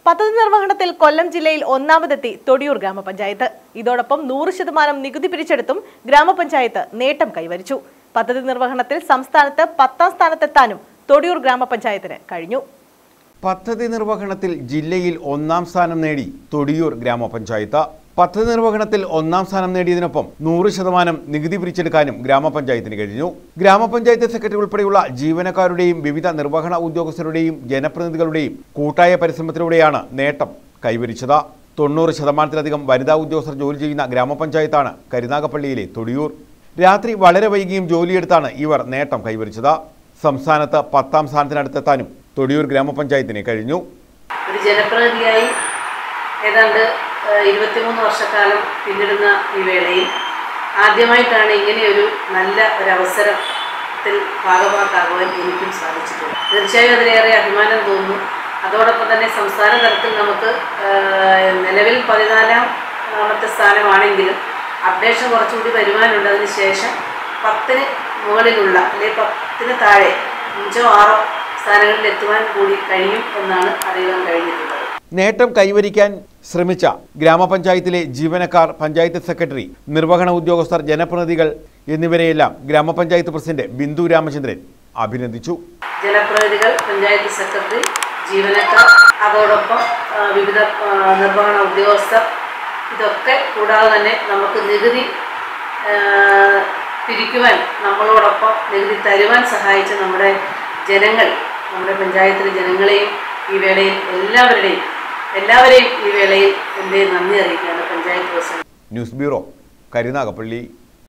പദ്ധതി നിർവഹണത്തിൽ കൊല്ലം ജില്ലയിൽ ഒന്നാമതെത്തി തൊടിയൂർ ഗ്രാമപഞ്ചായത്ത് ഇതോടൊപ്പം നൂറ് ശതമാനം നികുതി പിരിച്ചെടുത്തും ഗ്രാമപഞ്ചായത്ത് നേട്ടം കൈവരിച്ചു പദ്ധതി നിർവഹണത്തിൽ സംസ്ഥാനത്ത് പത്താം സ്ഥാനത്തെത്താനും തൊടിയൂർ ഗ്രാമപഞ്ചായത്തിന് കഴിഞ്ഞു പദ്ധതി നിർവഹണത്തിൽ ജില്ലയിൽ ഒന്നാം സ്ഥാനം നേടി തൊടിയൂർ ഗ്രാമപഞ്ചായത്ത് പദ്ധതി നിർവഹണത്തിൽ ഒന്നാം സ്ഥാനം നേടിയതിനൊപ്പം നൂറ് ശതമാനം നികുതി പിരിച്ചെടുക്കാനും ഗ്രാമപഞ്ചായത്തിന് കഴിഞ്ഞു ഗ്രാമപഞ്ചായത്ത് സെക്രട്ടറി ഉൾപ്പെടെയുള്ള ജീവനക്കാരുടെയും വിവിധ നിർവഹണ ഉദ്യോഗസ്ഥരുടെയും ജനപ്രതിനിധികളുടെയും കൂട്ടായ പരിശ്രമത്തിലൂടെയാണ് നേട്ടം കൈവരിച്ചത് തൊണ്ണൂറ് ശതമാനത്തിലധികം വനിതാ ഉദ്യോഗസ്ഥർ ജോലി ചെയ്യുന്ന ഗ്രാമപഞ്ചായത്താണ് കരുനാഗപ്പള്ളിയിലെ തൊടിയൂർ രാത്രി വളരെ വൈകിയും ജോലിയെടുത്താണ് ഇവർ നേട്ടം കൈവരിച്ചത് സംസ്ഥാനത്ത് പത്താം സ്ഥാനത്തിനടുത്തെത്താനും തൊടിയൂർ ഗ്രാമപഞ്ചായത്തിന് കഴിഞ്ഞു ഒരു ജനപ്രതിനിധിയായി ഏതാണ്ട് ഏഹ്, ഇരുപത്തിമൂന്ന് വർഷക്കാലം പിന്നിടുന്ന ഈ വേളയിൽ ആദ്യമായിട്ടാണ് ഇങ്ങനെയൊരു നല്ല ഒരവസരത്തിൽ ഭാഗമാക്കാകുവാൻ എനിക്കും സാധിച്ചിട്ടുള്ളത് തീർച്ചയായും അതിലേറെ അഭിമാനം തോന്നുന്നു അതോടൊപ്പം തന്നെ സംസ്ഥാന തലത്തിൽ നമുക്ക് ഏഹ്, നിലവിൽ പതിനാലാമത്തെ സ്ഥാനമാണെങ്കിലും അപ്ഡേഷൻ കുറച്ചുകൂടി വരുവാനുണ്ട് അതിന് ശേഷം പത്തിന് മുകളിലുള്ള അല്ലെങ്കിൽ പത്തിന് താഴെ അഞ്ചോ ആറോ സ്ഥാനങ്ങളിൽ എത്തുവാൻ കൂടി കഴിയും എന്നാണ് അറിയാൻ കഴിഞ്ഞിട്ടുള്ളത് നേട്ടം കൈവരിക്കാൻ ശ്രമിച്ച ഗ്രാമപഞ്ചായത്തിലെ ജീവനക്കാർ പഞ്ചായത്ത് സെക്രട്ടറി നിർവഹണ ഉദ്യോഗസ്ഥർ ജനപ്രതിനിധികൾ എന്നിവരെയെല്ലാം ഗ്രാമപഞ്ചായത്ത് പ്രസിഡന്റ് ബിന്ദു രാമചന്ദ്രൻ അഭിനന്ദിച്ചു ജനപ്രതിനിധികൾ പഞ്ചായത്ത് സെക്രട്ടറി ജീവനക്കാർ അതോടൊപ്പം ആ, വിവിധ ആ, നിർവഹണ ഉദ്യോഗസ്ഥർ ഇതൊക്കെ കൂടാതെ തന്നെ നമുക്ക് നികുതി ആ, പിരിക്കുവാൻ നമ്മളോടൊപ്പം നികുതി തരുവാൻ സഹായിച്ച നമ്മുടെ ജനങ്ങൾ നമ്മുടെ പഞ്ചായത്തിലെ ജനങ്ങളെയും ഈ വേളയിൽ എല്ലാവരുടെയും എല്ലാവരെയും ഈ വേളയിൽ എൻ്റെ നന്ദി അറിയിക്കുകയാണ് panchayat president news bureau Karunagappally